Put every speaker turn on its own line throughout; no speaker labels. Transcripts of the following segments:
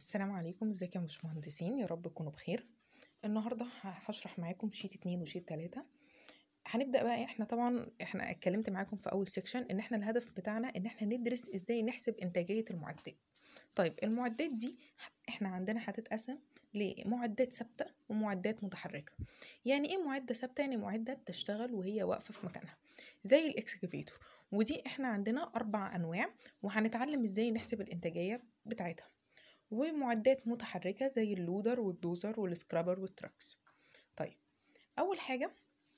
السلام عليكم ازيك يا باشمهندسين يا رب تكونوا بخير النهارده ه- هشرح معاكم شيت اتنين وشيت تلاتة هنبدأ بقى احنا طبعا احنا اتكلمت معاكم في اول سيكشن ان احنا الهدف بتاعنا ان احنا ندرس ازاي نحسب انتاجية المعدات طيب المعدات دي احنا عندنا هتتقسم لمعدات ثابتة ومعدات متحركة يعني ايه معدة ثابتة يعني معدة بتشتغل وهي واقفة في مكانها زي الاكسكافيتور ودي احنا عندنا اربع انواع وهنتعلم ازاي نحسب الانتاجية بتاعتها ومعدات متحركة زي اللودر والدوزر والسكرابر والتراكس طيب أول حاجة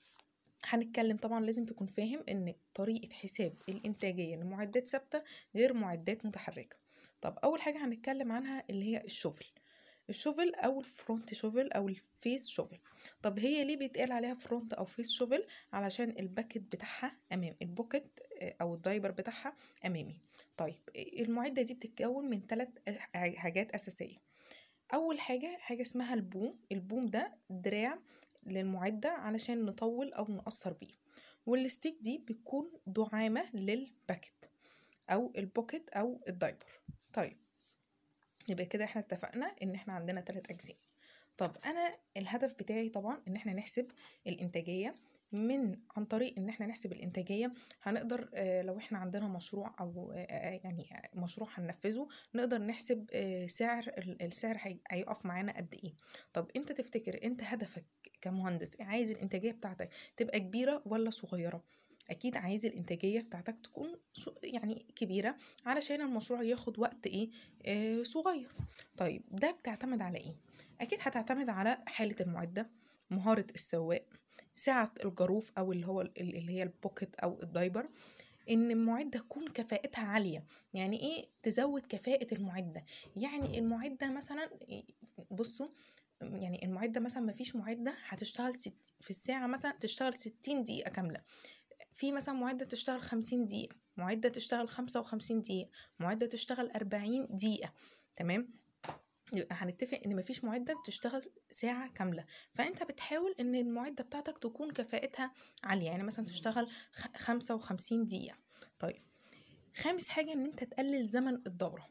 هنتكلم طبعا لازم تكون فاهم ان طريقة حساب الانتاجية لمعدات ثابتة غير معدات متحركة طب اول حاجة هنتكلم عنها اللي هي الشوفل الشوفل او الفرونت شوفل او الفيس شوفل طب هي ليه بيتقال عليها فرونت او فيس شوفل علشان الباكت بتاعها امام البوكت آه، او الدايبر بتاعها امامي طيب المعدة دي بتتكون من ثلاث حاجات اساسية اول حاجة حاجة اسمها البوم البوم ده دراع للمعدة علشان نطول او نقصر بيه والستيك دي بتكون دعامة للباكت او البوكت او الدايبر طيب يبقى كده احنا اتفقنا ان احنا عندنا ثلاث اجزاء طب انا الهدف بتاعي طبعا ان احنا نحسب الانتاجيه من عن طريق ان احنا نحسب الانتاجيه هنقدر آه، لو احنا عندنا مشروع او آه، آه، يعني مشروع هننفذه نقدر نحسب آه، سعر ال- السعر هي- هيقف معانا قد ايه طب انت تفتكر انت هدفك كمهندس عايز الانتاجيه بتاعتك تبقى كبيره ولا صغيره اكيد عايز الانتاجيه بتاعتك تكون ص- يعني كبيره علشان المشروع ياخد وقت ايه آه صغير طيب ده بتعتمد على ايه اكيد هتعتمد على حاله المعده مهاره السواق سعه الجروف او اللي هو ال- اللي هي البوكت او الدايبر ان المعده تكون كفاءتها عاليه يعني ايه تزود كفاءه المعده يعني المعده مثلا بصوا يعني المعده مثلا ما فيش معده هتشتغل ست في الساعه مثلا تشتغل 60 دقيقه كامله في مثلا معدة تشتغل خمسين دقيقة معدة تشتغل خمسة وخمسين دقيقة معدة تشتغل أربعين دقيقة تمام يبقى هنتفق ان مفيش معدة بتشتغل ساعة كاملة فانت بتحاول ان المعدة بتاعتك تكون كفاءتها عالية يعني مثلا تشتغل خ- خمسة وخمسين دقيقة طيب خامس حاجة ان انت تقلل زمن الدورة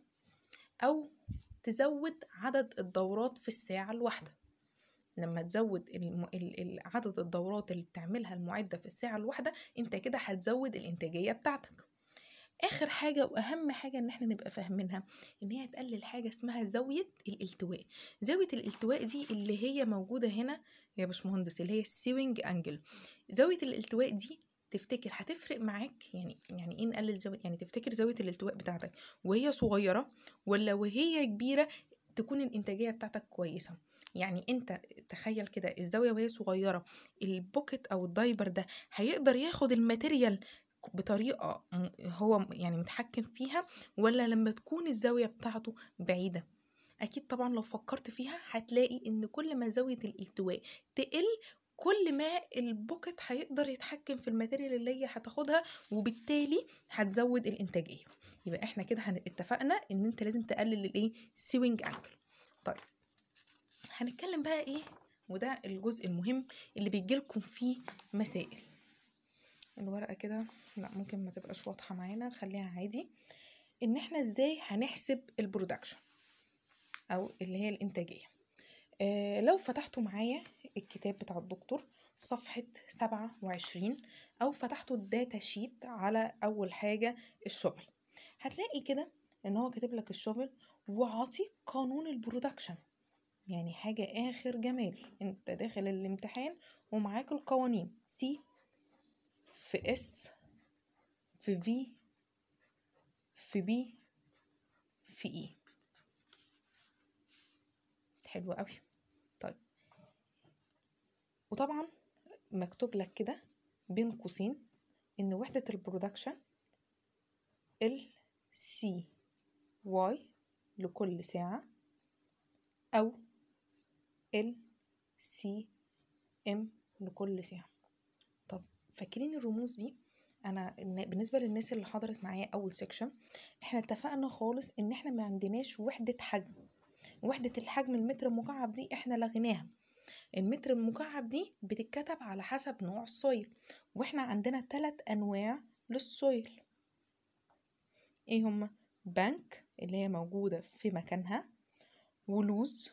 او تزود عدد الدورات في الساعة الواحدة لما تزود الم... ال... ال- عدد الدورات اللي بتعملها المعدة في الساعة الواحدة انت كده هتزود الانتاجية بتاعتك اخر حاجة واهم حاجة ان احنا نبقى فاهمينها ان هي تقلل حاجة اسمها زاوية الالتواء زاوية الالتواء دي اللي هي موجودة هنا يا باشمهندس اللي هي السيوينج انجل زاوية الالتواء دي تفتكر هتفرق معاك يعني يعني ايه نقلل زاوية يعني تفتكر زاوية الالتواء بتاعتك وهي صغيرة ولا وهي كبيرة تكون الانتاجية بتاعتك كويسة يعني انت تخيل كده الزاوية وهي صغيرة البوكت او الدايبر ده هيقدر ياخد الماتيريال بطريقة م- هو يعني متحكم فيها ولا لما تكون الزاوية بتاعته بعيدة أكيد طبعا لو فكرت فيها هتلاقي إن كل ما زاوية الالتواء تقل كل ما البوكت هيقدر يتحكم في الماتيريال اللي هي هتاخدها وبالتالي هتزود الإنتاجية يبقى احنا كده هن- اتفقنا إن انت لازم تقلل الايه سيوينج انجل طيب هنتكلم بقى ايه وده الجزء المهم اللي بيجيلكم فيه مسائل الورقة كده لا ممكن ما تبقاش واضحة معانا خليها عادي ان احنا ازاي هنحسب البرودكشن او اللي هي الانتاجية آه لو فتحتوا معايا الكتاب بتاع الدكتور صفحة سبعة وعشرين أو فتحتوا الداتا شيت على أول حاجة الشغل هتلاقي كده إن هو كاتب لك الشغل وعاطيك قانون البرودكشن يعني حاجة آخر جمال أنت داخل الامتحان ومعاك القوانين سي في اس في في في بي في اي حلو قوي طيب وطبعا مكتوب لك كده بين قوسين ان وحدة البرودكشن ال سي واي لكل ساعة او ال سي ام لكل ساعة طب فاكرين الرموز دي انا إن- بالنسبه للناس اللي حضرت معايا اول سيكشن احنا اتفقنا خالص ان احنا ما عندناش وحده حجم وحده الحجم المتر المكعب دي احنا لغيناها المتر المكعب دي بتتكتب على حسب نوع السويل واحنا عندنا ثلاث انواع للسويل ايه هما بنك اللي هي موجودة في مكانها ولوز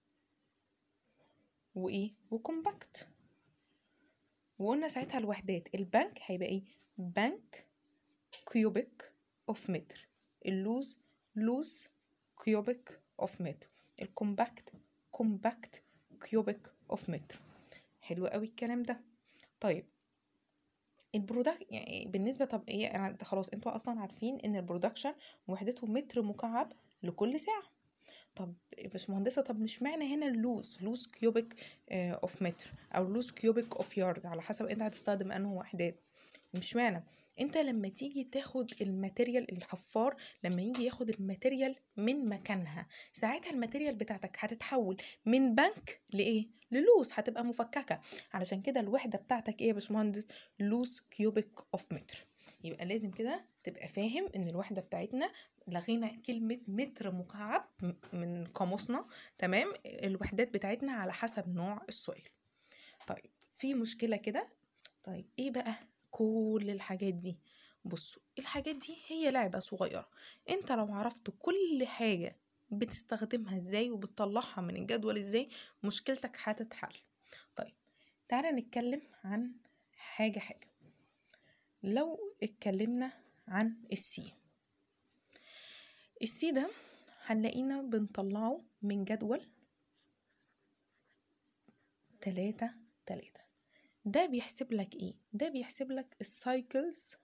وايه وكومباكت وقلنا ساعتها الوحدات البنك هيبقى ايه بنك كيوبيك اوف متر اللوز لوز كيوبيك اوف متر الكومباكت كومباكت كيوبيك اوف متر حلو قوي الكلام ده طيب البرودكت يعني بالنسبه طب ايه انا خلاص انتوا اصلا عارفين ان البرودكشن وحدته متر مكعب لكل ساعه طب باشمهندسه طب مش معنى هنا اللوز لوز كيوبيك اوف متر او لوز كيوبيك اوف يارد على حسب انت هتستخدم انه وحدات مش معنى انت لما تيجي تاخد الماتيريال الحفار لما يجي ياخد الماتيريال من مكانها ساعتها الماتيريال بتاعتك هتتحول من بنك لايه للوز هتبقى مفككه علشان كده الوحده بتاعتك ايه يا باشمهندس لوز كيوبيك اوف متر يبقى لازم كده تبقى فاهم ان الوحده بتاعتنا لغينا كلمة متر مكعب من قاموسنا تمام الوحدات بتاعتنا على حسب نوع السؤال طيب في مشكلة كده طيب ايه بقى كل الحاجات دي بصوا الحاجات دي هي لعبة صغيرة انت لو عرفت كل حاجة بتستخدمها ازاي وبتطلعها من الجدول ازاي مشكلتك هتتحل طيب تعالى نتكلم عن حاجة حاجة لو اتكلمنا عن السي السي ده هنلاقينا بنطلعه من جدول تلاتة تلاتة ده بيحسب لك ايه ده بيحسب لك السايكلز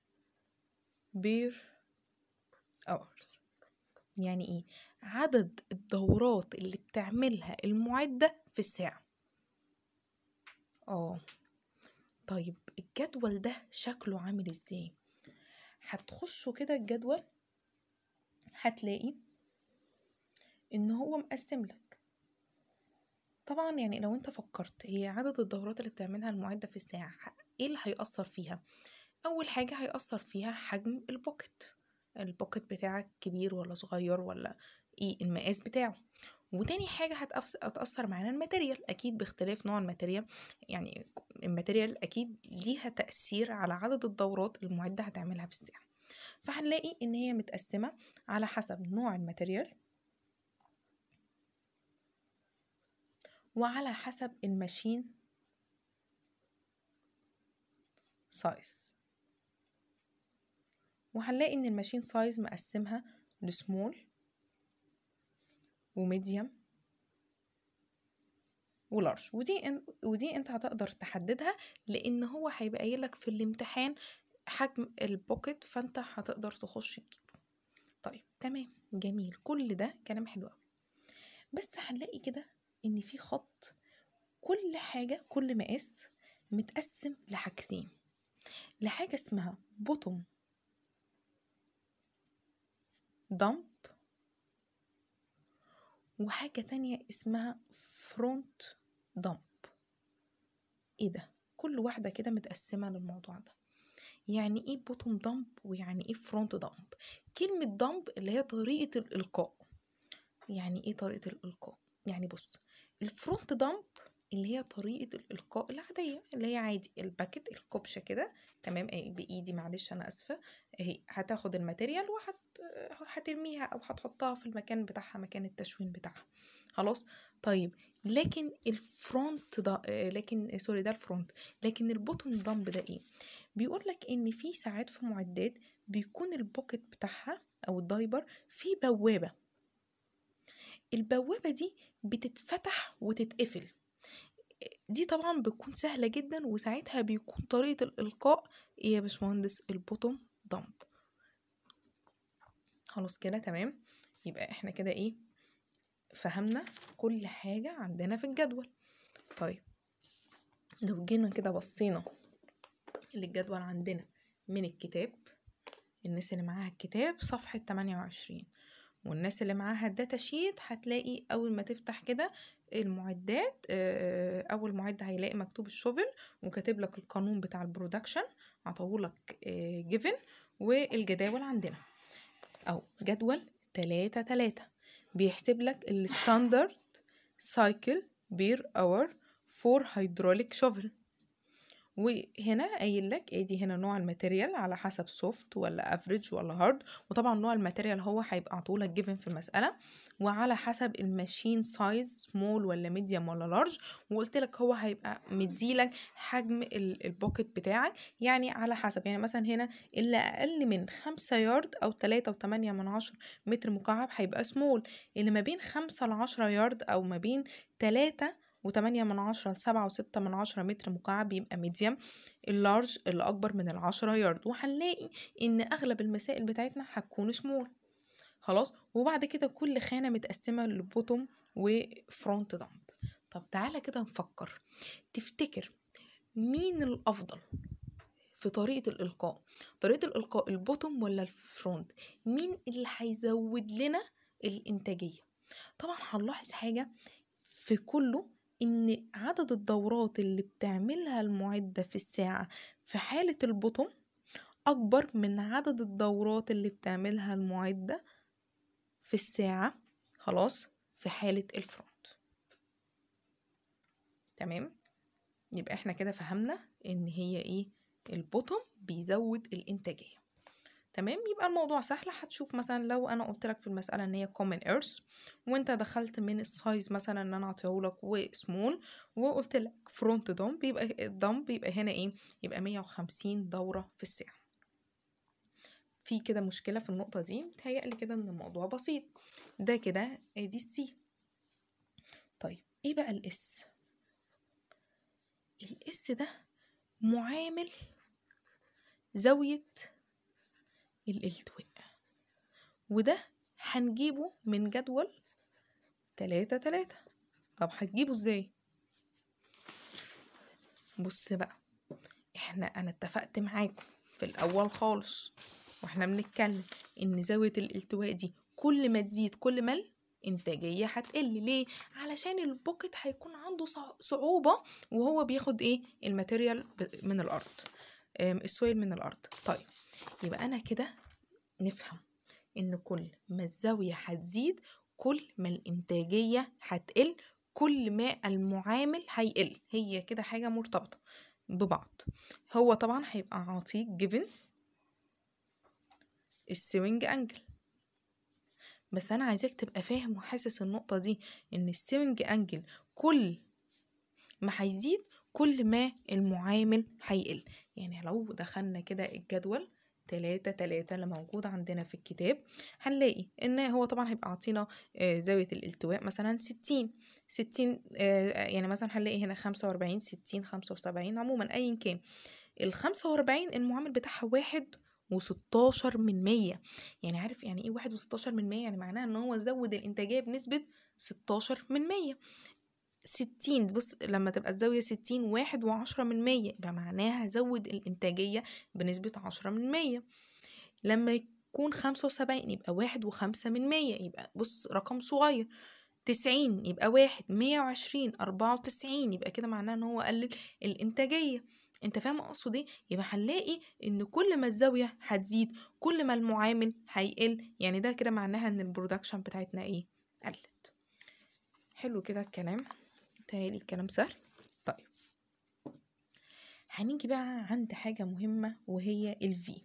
بير hours يعني ايه عدد الدورات اللي بتعملها المعدة في الساعة اه طيب الجدول ده شكله عامل ازاي هتخشوا كده الجدول هتلاقي ان هو مقسم لك طبعا يعني لو انت فكرت هي عدد الدورات اللي بتعملها المعدة في الساعة ايه اللي هيأثر فيها اول حاجة هيأثر فيها حجم البوكت البوكت بتاعك كبير ولا صغير ولا ايه المقاس بتاعه وتاني حاجة هتأثر معانا الماتيريال أكيد باختلاف نوع الماتيريال يعني الماتيريال أكيد ليها تأثير على عدد الدورات المعدة هتعملها في الساعة فهنلاقي إن هي متقسمة على حسب نوع الماتيريال وعلى حسب الماشين سايز وهنلاقي ان الماشين سايز مقسمها لسمول وميديوم ولارج ودي ان ودي انت هتقدر تحددها لان هو هيبقى قايلك في الامتحان حجم البوكت فانت هتقدر تخش تجيبه طيب تمام جميل كل ده كلام حلو قوي بس هنلاقي كده ان في خط كل حاجه كل مقاس متقسم لحاجتين لحاجه اسمها بوتوم دمب وحاجة تانية اسمها فرونت دمب ايه ده كل واحدة كده متقسمة للموضوع ده يعني ايه بوتوم دمب ويعني ايه فرونت دمب كلمة دمب اللي هي طريقة الإلقاء يعني ايه طريقة الإلقاء يعني بص الفرونت دمب اللي هي طريقة الإلقاء العادية اللي هي عادي الباكت الكبشة كده تمام بإيدي معلش أنا آسفة اهي هتاخد الماتيريال وهت هترميها أو هتحطها في المكان بتاعها مكان التشوين بتاعها خلاص طيب لكن الفرونت ده لكن سوري ده الفرونت لكن البوتوم دمب ده ايه بيقول لك ان في ساعات في معدات بيكون البوكت بتاعها او الدايبر فيه بوابه البوابه دي بتتفتح وتتقفل دي طبعا بتكون سهله جدا وساعتها بيكون طريقه الالقاء ايه يا باشمهندس البوتوم دمب خلاص كده تمام يبقى احنا كده ايه فهمنا كل حاجة عندنا في الجدول طيب لو جينا كده بصينا للجدول عندنا من الكتاب الناس اللي معاها الكتاب صفحة 28 والناس اللي معاها الداتا شيت هتلاقي أول ما تفتح كده المعدات أول معد هيلاقي مكتوب الشوفل وكاتب لك القانون بتاع البرودكشن عطولك جيفن والجداول عندنا أو جدول تلاتة تلاتة بيحسب لك الستاندرد سايكل بير اور فور هيدروليك شوفل وهنا قايل لك ادي هنا نوع الماتيريال على حسب سوفت ولا افريج ولا هارد وطبعا نوع الماتيريال هو هيبقى عطولك جيفن في المساله وعلى حسب الماشين سايز سمول ولا ميديوم ولا لارج وقلت لك هو هيبقى مديلك حجم البوكت بتاعك يعني على حسب يعني مثلا هنا اللي اقل من خمسة يارد او تلاتة وتمانية من عشر متر مكعب هيبقى سمول اللي ما بين خمسة لعشرة يارد او ما بين تلاتة وتمانية من عشرة لسبعة وستة من عشرة متر مكعب بيبقى ميديم اللارج اللي أكبر من العشرة يارد وهنلاقي إن أغلب المسائل بتاعتنا هتكون سمول خلاص وبعد كده كل خانة متقسمة لبوتوم وفرونت دامب طب تعالى كده نفكر تفتكر مين الأفضل في طريقة الإلقاء طريقة الإلقاء البوتوم ولا الفرونت مين اللي هيزود لنا الإنتاجية طبعا هنلاحظ حاجة في كله إن عدد الدورات اللي بتعملها المعدة في الساعة في حالة البطن أكبر من عدد الدورات اللي بتعملها المعدة في الساعة خلاص في حالة الفرونت تمام يبقى احنا كده فهمنا ان هي ايه البطن بيزود الانتاجيه تمام يبقى الموضوع سهل هتشوف مثلا لو انا قلت لك في المساله ان هي common earth وانت دخلت من السايز مثلا ان انا اعطيهولك وسمول وقلت لك فرونت دمب يبقى الدمب يبقى هنا ايه يبقى 150 دوره في الساعه في كده مشكله في النقطه دي متهيألي كده ان الموضوع بسيط ده كده ادي السي طيب ايه بقى الاس الاس ده معامل زاويه الالتواء وده هنجيبه من جدول تلاتة تلاتة طب هتجيبه ازاي بص بقى احنا انا اتفقت معاكم في الاول خالص واحنا بنتكلم ان زاوية الالتواء دي كل ما تزيد كل ما الانتاجية هتقل ليه علشان البوكت هيكون عنده صعوبة وهو بياخد ايه الماتيريال من الارض السويل من الارض طيب يبقى انا كده نفهم ان كل ما الزاوية هتزيد كل ما الانتاجية هتقل كل ما المعامل هيقل هي كده حاجة مرتبطة ببعض هو طبعا هيبقى عاطيك جيفن السوينج انجل بس انا عايزاك تبقى فاهم وحاسس النقطة دي ان السوينج انجل كل ما هيزيد كل ما المعامل هيقل يعني لو دخلنا كده الجدول تلاتة تلاتة اللي موجود عندنا في الكتاب هنلاقي ان هو طبعا هيبقى عطينا زاوية الالتواء مثلا ستين ستين يعني مثلا هنلاقي هنا خمسة واربعين ستين خمسة وسبعين عموما ايا كان الخمسة واربعين المعامل بتاعها واحد وستاشر من مية يعني عارف يعني ايه واحد وستاشر من مية يعني معناها ان هو زود الانتاجية بنسبة ستاشر من مية ستين بص لما تبقى الزاوية ستين واحد وعشرة من مية يبقى معناها زود الإنتاجية بنسبة عشرة من مية لما يكون خمسة وسبعين يبقى واحد وخمسة من مية يبقى بص رقم صغير تسعين يبقى واحد مية وعشرين أربعة وتسعين يبقى كده معناها إن هو قلل الإنتاجية انت فاهم اقصد ايه يبقى هنلاقي ان كل ما الزاويه هتزيد كل ما المعامل هيقل يعني ده كده معناها ان البرودكشن بتاعتنا ايه قلت حلو كده الكلام تهيألي الكلام سهل طيب هنيجي بقى عند حاجة مهمة وهي الفي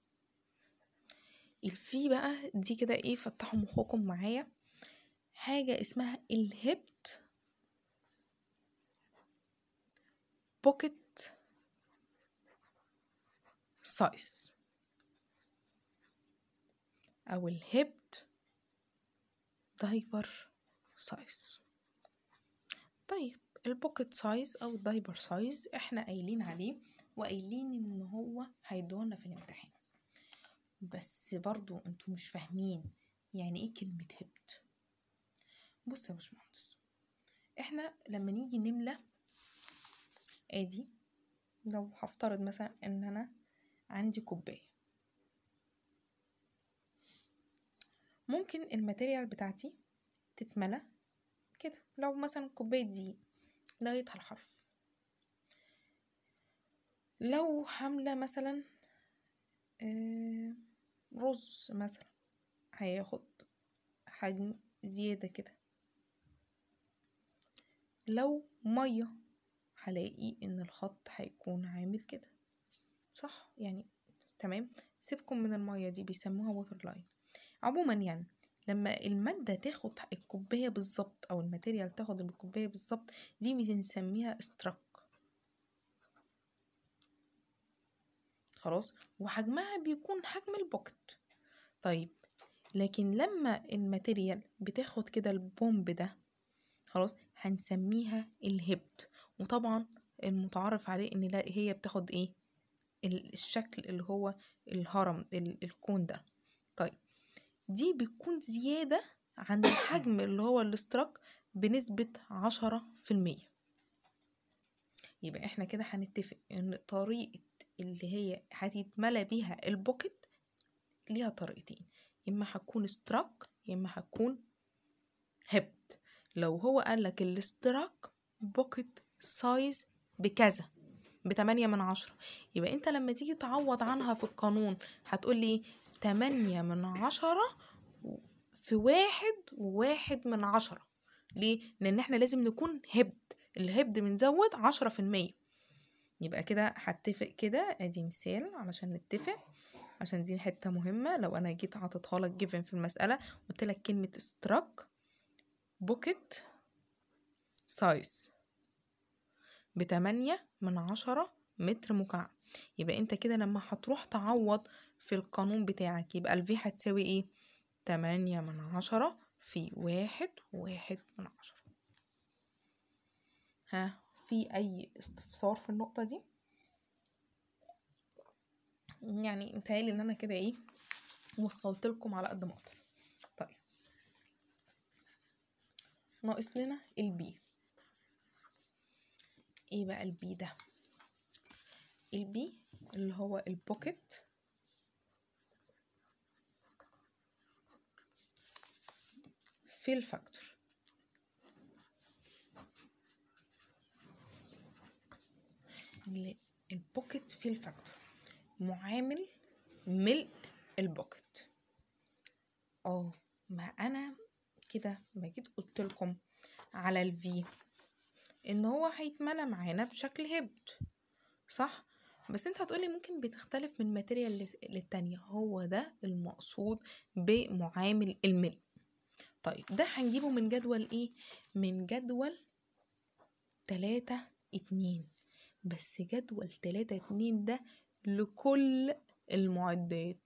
الفي بقى دي كده ايه فتحوا مخكم معايا حاجة اسمها الهبت بوكيت سايز او الهبت دايبر سايز طيب البوكيت سايز او الدايبر سايز احنا قايلين عليه وقايلين ان هو هيدونا في الامتحان بس برضو انتوا مش فاهمين يعني ايه كلمة هبت بص يا باشمهندس احنا لما نيجي نملى ادي لو هفترض مثلا ان انا عندي كوباية ممكن الماتيريال بتاعتي تتملى كده لو مثلا كوباية دقيق لغايتها الحرف لو حاملة مثلا رز مثلا هياخد حجم زيادة كده لو مية هلاقي ان الخط هيكون عامل كده صح يعني تمام سيبكم من المية دي بيسموها ووتر لاين عموما يعني لما المادة تاخد الكوباية بالظبط أو الماتيريال تاخد الكوباية بالظبط دي بنسميها استراك خلاص وحجمها بيكون حجم البوكت طيب لكن لما الماتيريال بتاخد كده البومب ده خلاص هنسميها الهبت وطبعا المتعارف عليه ان لا هي بتاخد ايه الشكل اللي هو الهرم الكون ده طيب دي بتكون زيادة عن الحجم اللي هو الاستراك بنسبة عشرة في المية يبقى احنا كده هنتفق ان طريقة اللي هي هتتملى بيها البوكت ليها طريقتين اما هتكون استراك يا اما هتكون هبت لو هو قالك الاستراك بوكت سايز بكذا بتمانية من عشرة يبقى انت لما تيجي تعوض عنها في القانون هتقولي تمانية من عشرة في واحد وواحد من عشرة ليه؟ لأن احنا لازم نكون هبد الهبد بنزود عشرة في المية يبقى كده هتفق كده ادي مثال علشان نتفق عشان دي حتة مهمة لو انا جيت عطيتها لك جيفن في المسألة قلت لك كلمة استراك بوكت سايز بتمانية من عشرة متر مكعب يبقى انت كده لما هتروح تعوض في القانون بتاعك يبقى الفي هتساوي ايه تمانية من عشرة في واحد واحد من عشرة ها في اي استفسار في النقطة دي يعني متهيألي ان انا كده ايه وصلت لكم على قد ما اقدر طيب ناقص لنا البي ايه بقى البي ده البي اللي هو البوكيت في الفاكتور البوكيت في الفاكتور معامل ملء البوكيت اه ما انا كده ما جيت قلت لكم على الفي ان هو هيتملى معانا بشكل هبد صح بس انت هتقولي ممكن بتختلف من ماتيريال للتانية هو ده المقصود بمعامل الملء طيب ده هنجيبه من جدول ايه من جدول تلاتة اتنين بس جدول تلاتة اتنين ده لكل المعدات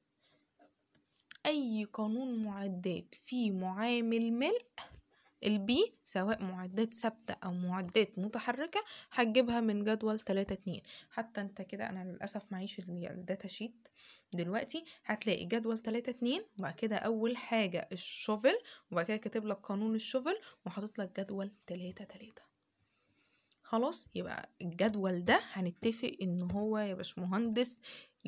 اي قانون معدات فيه معامل ملء البي سواء معدات ثابتة أو معدات متحركة هتجيبها من جدول تلاتة اتنين حتى انت كده أنا للأسف معيش الداتا شيت دلوقتي هتلاقي جدول تلاتة اتنين وبعد كده أول حاجة الشوفل وبعد كده كاتب لك قانون الشوفل وحاطط لك جدول تلاتة تلاتة خلاص يبقى الجدول ده هنتفق ان هو يا باشمهندس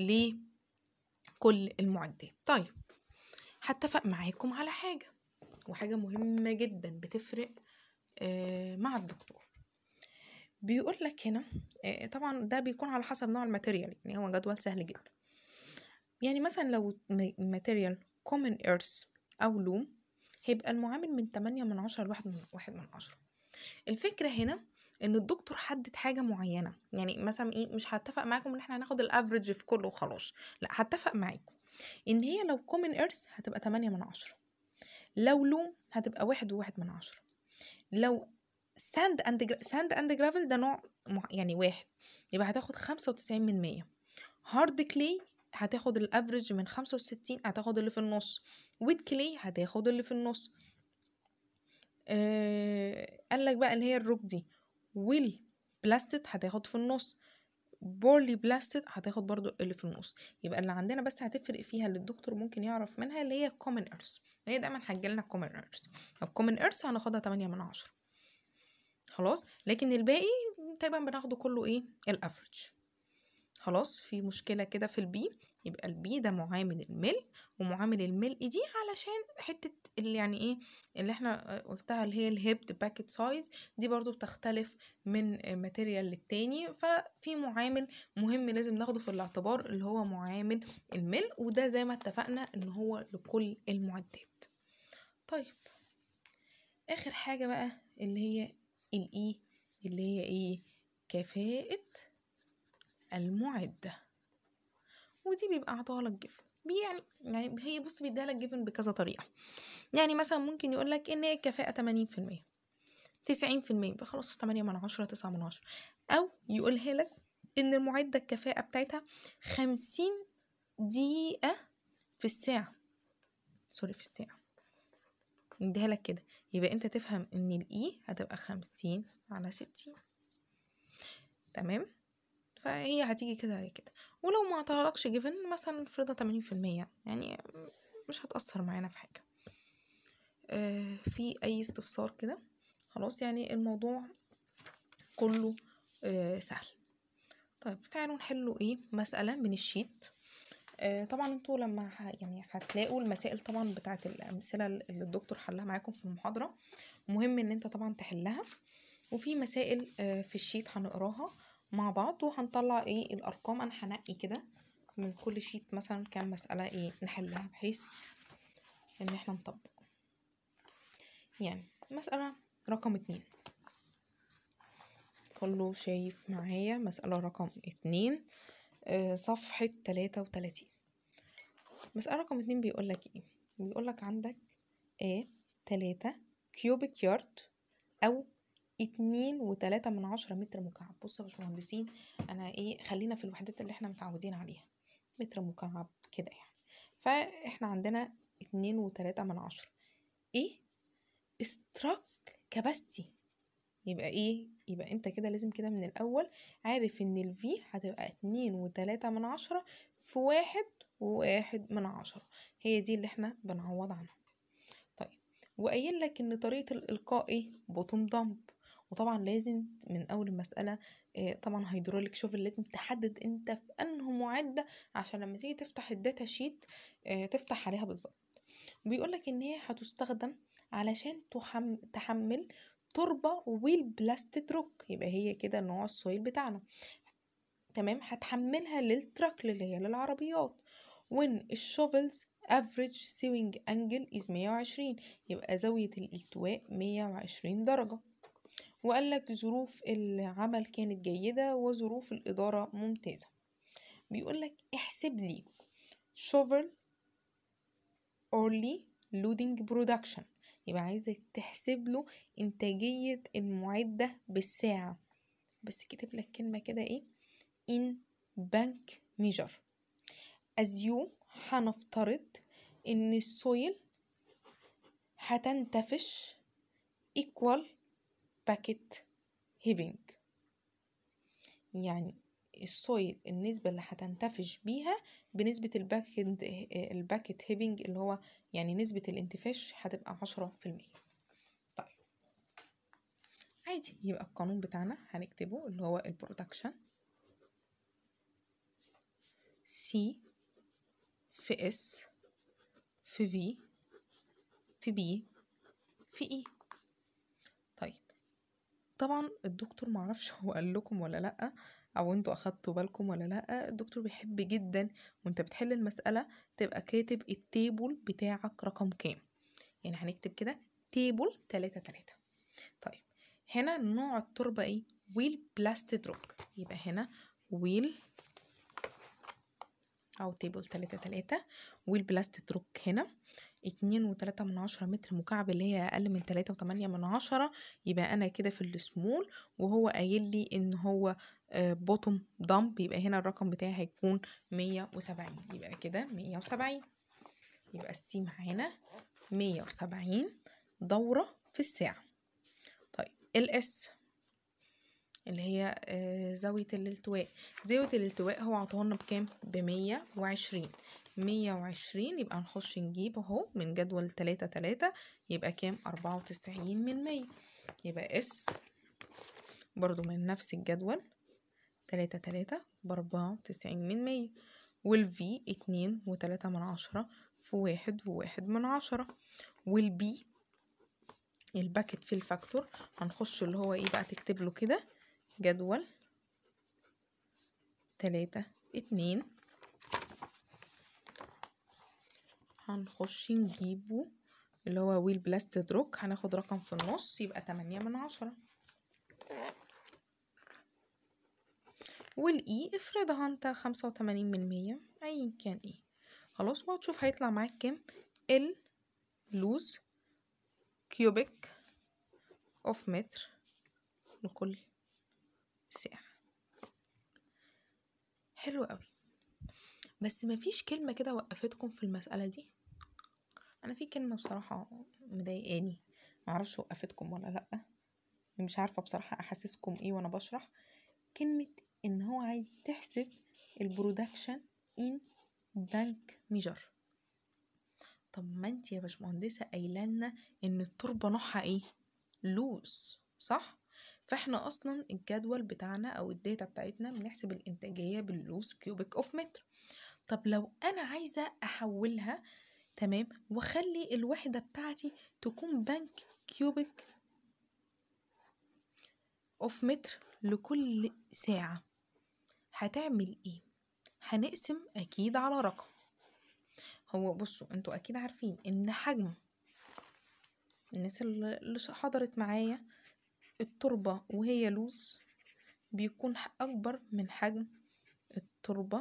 لكل المعدات طيب هتفق معاكم على حاجه وحاجة مهمة جدا بتفرق مع الدكتور بيقول لك هنا طبعا ده بيكون على حسب نوع الماتيريال يعني هو جدول سهل جدا يعني مثلا لو ماتيريال كومن ايرث او لوم هيبقى المعامل من 8 من عشرة لواحد من واحد من عشرة الفكرة هنا ان الدكتور حدد حاجة معينة يعني مثلا ايه مش هتفق معاكم ان احنا هناخد الافريج في كله وخلاص لا هتفق معاكم ان هي لو كومن ايرث هتبقى 8 من عشرة لو لوم هتبقى واحد وواحد من عشرة لو ساند اند ساند اند جرافل ده نوع يعني واحد يبقى هتاخد خمسة وتسعين من مية هارد كلي هتاخد الافريج من خمسة وستين هتاخد اللي في النص ويت كلي هتاخد اللي في النص آه قالك بقى اللي هي الروك دي ويل بلاستيك هتاخد في النص بورلي بلاستيك هتاخد برضو اللي في النص يبقى اللي عندنا بس هتفرق فيها اللي الدكتور ممكن يعرف منها اللي هي كومن ايرث هي دايما هتجيلنا كومن ايرث الكومن ايرث هناخدها 8 من عشرة خلاص لكن الباقي تقريبا بناخده كله ايه الافريج خلاص في مشكله كده في البي يبقى البي ده معامل الملء ومعامل الملء دي علشان حته اللي يعني ايه اللي احنا قلتها اللي هي الهيبد باكيت سايز دي برضو بتختلف من ماتيريال للتاني ففي معامل مهم لازم ناخده في الاعتبار اللي هو معامل الملء وده زي ما اتفقنا ان هو لكل المعدات طيب اخر حاجه بقى اللي هي الاي اللي هي ايه كفاءة المعدة ودي بيبقى عطاها لك جيفن يعني يعني هي بص بيديها لك جيفن بكذا طريقة يعني مثلا ممكن يقول لك ان هي الكفاءة 80% 90% يبقى خلاص 8 من عشرة 9 من عشرة أو يقولها لك إن المعدة الكفاءة بتاعتها 50 دقيقة في الساعة سوري في الساعة يديها لك كده يبقى انت تفهم ان الاي هتبقى خمسين على ستين تمام فهي هتيجي كده هي كده ولو ما عطالكش جيفن مثلا افرضها تمانين في المية يعني مش هتأثر معانا في حاجة آه في أي استفسار كده خلاص يعني الموضوع كله آه سهل طيب تعالوا نحلوا ايه مسألة من الشيت آه طبعا انتوا لما ه- يعني هتلاقوا المسائل طبعا بتاعت الأمثلة اللي الدكتور حلها معاكم في المحاضرة مهم ان انت طبعا تحلها وفي مسائل آه في الشيت هنقراها مع بعض وهنطلع ايه الأرقام انا هنقي كده من كل شيت مثلا كام مسألة ايه نحلها بحيث ان احنا نطبق يعني مسألة رقم اتنين كله شايف معايا مسألة رقم اتنين آه، صفحة تلاتة وتلاتين مسألة رقم اتنين بيقولك ايه بيقولك عندك A تلاتة كيوبيك يارد أو اتنين وتلاتة من عشرة متر مكعب بصوا يا باشمهندسين أنا ايه خلينا في الوحدات اللي احنا متعودين عليها متر مكعب كده يعني فاحنا عندنا اتنين وتلاتة من عشرة ايه استراك كاباستي يبقى ايه يبقى انت كده لازم كده من الاول عارف ان الفي هتبقى اتنين وتلاتة من عشرة في واحد وواحد من عشرة هي دي اللي احنا بنعوض عنها طيب وقايل لك ان طريقة الالقاء ايه بوتوم دامب وطبعا لازم من اول المسألة آه، طبعا هيدروليك شوفل لازم تحدد انت في انه معدة عشان لما تيجي تفتح الداتا شيت آه، تفتح عليها بالظبط وبيقول لك ان هي هتستخدم علشان تحم... تحمل تربة ويل بلاستيك روك يبقى هي كده نوع السويل بتاعنا تمام هتحملها للتراك اللي هي للعربيات when الشوفلز average sewing angle is 120 يبقى زاوية الالتواء 120 درجة وقال لك ظروف العمل كانت جيدة وظروف الإدارة ممتازة بيقول لك احسب لي shovel early loading production يبقى عايزك تحسب له إنتاجية المعدة بالساعة بس كاتب لك كلمة كده إيه in bank measure assume هنفترض إن السويل هتنتفش equal باكيت هيبنج يعني السويل النسبة اللي هتنتفش بيها بنسبة الباكيت الباكيت هيبنج اللي هو يعني نسبة الانتفاش هتبقى عشرة في المية طيب عادي يبقى القانون بتاعنا هنكتبه اللي هو البرودكشن سي في اس في في في بي في اي طيب طبعا الدكتور معرفش هو قال لكم ولا لا او انتوا اخدتوا بالكم ولا لا الدكتور بيحب جدا وانت بتحل المسألة تبقى كاتب التيبل بتاعك رقم كام يعني هنكتب كده تيبل تلاتة تلاتة طيب هنا نوع التربة ايه ويل بلاستيك روك يبقى هنا ويل او تيبل تلاتة تلاتة ويل بلاستيك روك هنا اتنين وتلاتة من عشرة متر مكعب اللي هي أقل من تلاتة وتمانية من عشرة يبقى أنا كده في السمول وهو قايل لي إن هو بوتوم دامب يبقى هنا الرقم بتاعي هيكون مية وسبعين يبقى كده مية وسبعين يبقى السي معانا مية وسبعين دورة في الساعة طيب الاس اللي هي آه، زاوية الالتواء زاوية الالتواء هو عطانا بكام بمية وعشرين مية وعشرين يبقى نخش نجيب اهو من جدول تلاتة تلاتة يبقى كام أربعة وتسعين من مية يبقى اس برضو من نفس الجدول تلاتة تلاتة بأربعة وتسعين من مية والفي اتنين وتلاتة من عشرة في واحد وواحد من عشرة والبي الباكت في الفاكتور هنخش اللي هو ايه بقى تكتب له كده جدول تلاتة اتنين هنخش نجيبه اللي هو ويل بلاستيك روك هناخد رقم في النص يبقى تمانية من عشرة والاي افرضها انت خمسة وتمانين من المية ايا كان ايه خلاص وهتشوف هيطلع معاك كام ال لوز كيوبيك اوف متر لكل ساعة حلو قوي بس مفيش كلمة كده وقفتكم في المسألة دي انا في كلمة بصراحة مضايقاني معرفش وقفتكم ولا لأ مش عارفة بصراحة احسسكم ايه وانا بشرح كلمة ان هو عايز تحسب البرودكشن ان بانك ميجر طب ما انت يا باشمهندسة قايله لنا ان التربة نوعها ايه لوز صح فاحنا اصلا الجدول بتاعنا او الداتا بتاعتنا بنحسب الانتاجية باللوز كيوبيك اوف متر طب لو انا عايزة احولها تمام واخلي الوحدة بتاعتي تكون بنك كيوبيك اوف متر لكل ساعة هتعمل ايه هنقسم اكيد على رقم هو بصوا انتوا اكيد عارفين ان حجم الناس اللي اللي حضرت معايا التربة وهي لوز بيكون اكبر من حجم التربة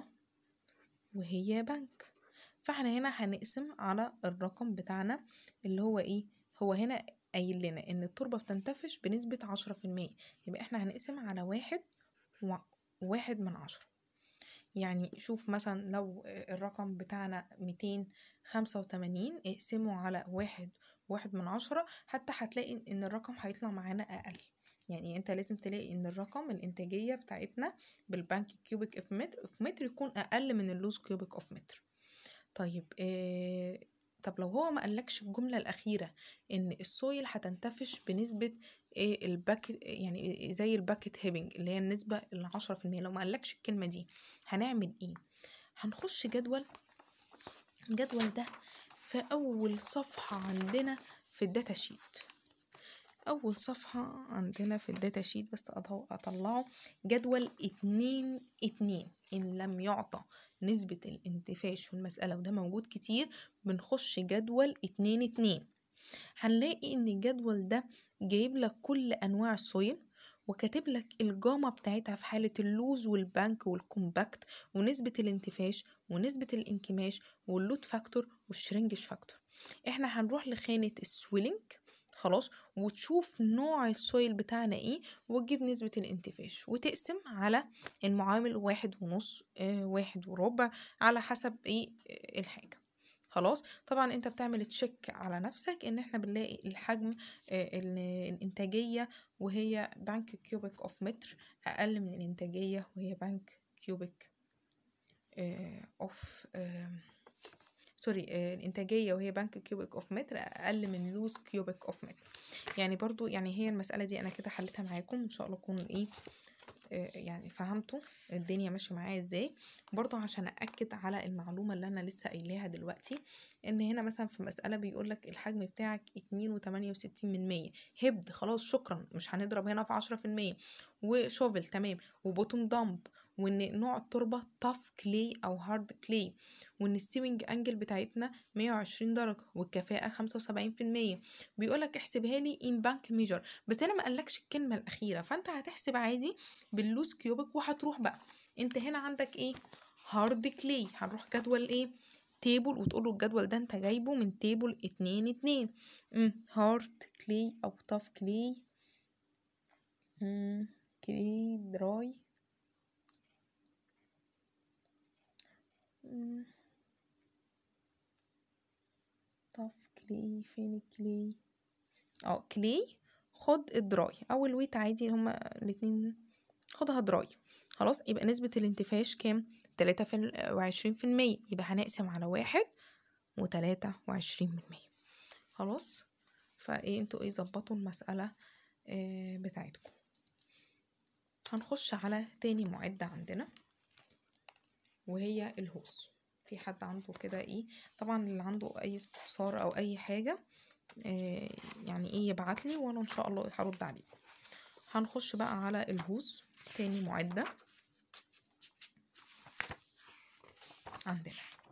وهي بنك فاحنا هنا هنقسم على الرقم بتاعنا اللي هو ايه هو هنا قايل لنا ان التربة بتنتفش بنسبة عشرة في المية يبقى احنا هنقسم على واحد و... واحد من عشرة يعني شوف مثلا لو الرقم بتاعنا ميتين خمسة وتمانين اقسمه على واحد واحد من عشرة حتى هتلاقي ان الرقم هيطلع معانا اقل يعني انت لازم تلاقي ان الرقم الانتاجية بتاعتنا بالبنك كيوبيك اوف متر اوف متر يكون اقل من اللوز كيوبيك اوف متر طيب إيه طب لو هو ما قالكش الجملة الأخيرة إن السويل هتنتفش بنسبة إيه الباكت يعني زي الباكت هيبنج اللي هي النسبة العشرة في المية لو ما قالكش الكلمة دي هنعمل إيه؟ هنخش جدول الجدول ده في أول صفحة عندنا في الداتا شيت أول صفحة عندنا في الداتا شيت بس أطلعه جدول اتنين اتنين إن لم يعطى نسبة الانتفاش في المسألة وده موجود كتير بنخش جدول اتنين اتنين هنلاقي إن الجدول ده جايب لك كل أنواع السويل وكاتب لك الجاما بتاعتها في حالة اللوز والبانك والكومباكت ونسبة الانتفاش ونسبة الانكماش واللود فاكتور والشرنجش فاكتور احنا هنروح لخانة السويلنج خلاص وتشوف نوع السويل بتاعنا ايه وتجيب نسبة الانتفاش وتقسم على المعامل واحد ونص اه واحد وربع على حسب ايه اه الحاجة خلاص طبعا انت بتعمل تشيك على نفسك ان احنا بنلاقي الحجم اه الانتاجية وهي بنك كيوبيك اوف متر اقل من الانتاجية وهي بنك كيوبيك اوف سوري الانتاجيه وهي بنك كيوبيك اوف متر اقل من لوز كيوبيك اوف متر يعني برضو يعني هي المساله دي انا كده حلتها معاكم ان شاء الله تكونوا ايه يعني فهمتوا الدنيا ماشيه معايا ازاي برضو عشان ااكد على المعلومه اللي انا لسه قايلاها دلوقتي ان هنا مثلا في مساله بيقول لك الحجم بتاعك اتنين وتمانية وستين من مية هبد خلاص شكرا مش هنضرب هنا في عشرة في المية وشوفل تمام وبوتوم دامب وان نوع التربة طف كلي او هارد كلي وان السيوينج انجل بتاعتنا 120 درجة والكفاءة 75% بيقولك احسبها لي ان بانك ميجر بس انا ما قالكش الكلمة الاخيرة فانت هتحسب عادي باللوز كيوبك وهتروح بقى انت هنا عندك ايه هارد كلي هنروح جدول ايه تيبل وتقول له الجدول ده انت جايبه من تيبل اتنين اتنين هارد كلي او طف كلي كلي دراي طف كلي فين الكلي اه كلي خد الدراي او الويت عادي هما الاتنين خدها دراي خلاص يبقى نسبة الانتفاش كام تلاتة وعشرين في المية يبقى هنقسم على واحد وتلاتة وعشرين من المية خلاص فايه انتوا ايه ظبطوا المسألة اه بتاعتكم هنخش على تاني معدة عندنا وهي الهوس في حد عنده كده ايه طبعا اللي عنده اي استفسار او اي حاجه إيه يعني ايه يبعت لي وانا ان شاء الله هرد عليكم هنخش بقى على الهوس تاني معده عندنا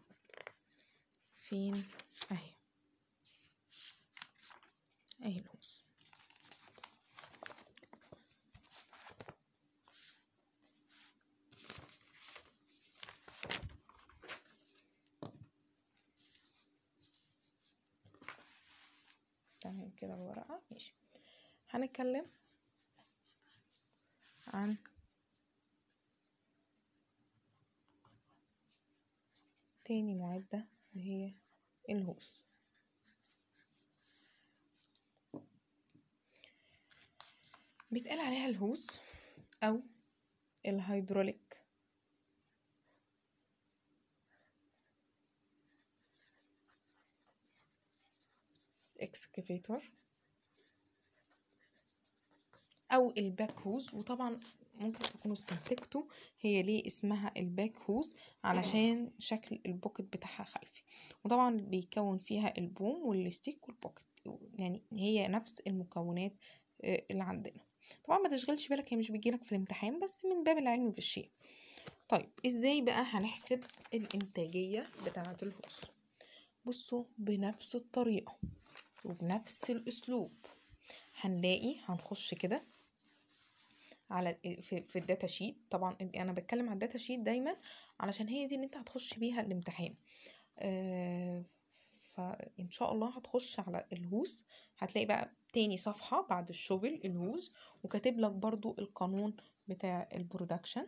فين اهي اهي الهوس تمام كده الورقة ماشي هنتكلم عن تاني معدة اللي هي الهوس بيتقال عليها الهوس أو الهيدروليك اكسكافيتور او الباك هوز وطبعا ممكن تكونوا استنتجتوا هي ليه اسمها الباك هوز علشان شكل البوكت بتاعها خلفي وطبعا بيكون فيها البوم والستيك والبوكت يعني هي نفس المكونات اللي عندنا طبعا ما تشغلش بالك هي مش بيجيلك في الامتحان بس من باب العلم بالشيء طيب ازاي بقى هنحسب الانتاجية بتاعة الهوز بصوا بنفس الطريقة وبنفس الاسلوب هنلاقي هنخش كده على في, في الداتا شيت طبعا انا بتكلم على الداتا شيت دايما علشان هي دي اللي انت هتخش بيها الامتحان آه فان شاء الله هتخش على الهوس هتلاقي بقى تاني صفحة بعد الشوفل الهوز وكاتب لك برضو القانون بتاع البرودكشن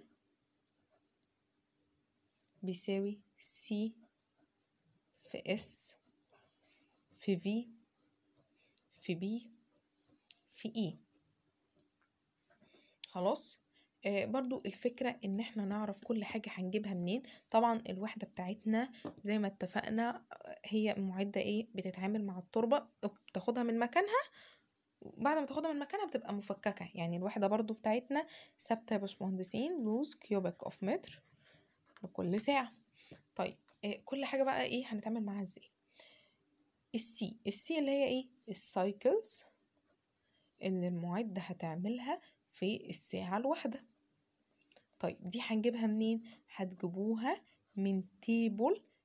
بيساوي سي في اس في في في بي في اي خلاص آه برضو الفكرة ان احنا نعرف كل حاجة هنجيبها منين طبعا الوحدة بتاعتنا زي ما اتفقنا هي معدة ايه بتتعامل مع التربة بتاخدها من مكانها بعد ما تاخدها من مكانها بتبقى مفككة يعني الوحدة برضو بتاعتنا ثابتة يا باشمهندسين لوز كيوبيك اوف متر لكل ساعة طيب آه كل حاجة بقى ايه هنتعامل معاها ازاي السي السي اللي هي ايه السايكلز اللي المعدة هتعملها في الساعة الواحدة طيب دي هنجيبها منين هتجيبوها من تيبل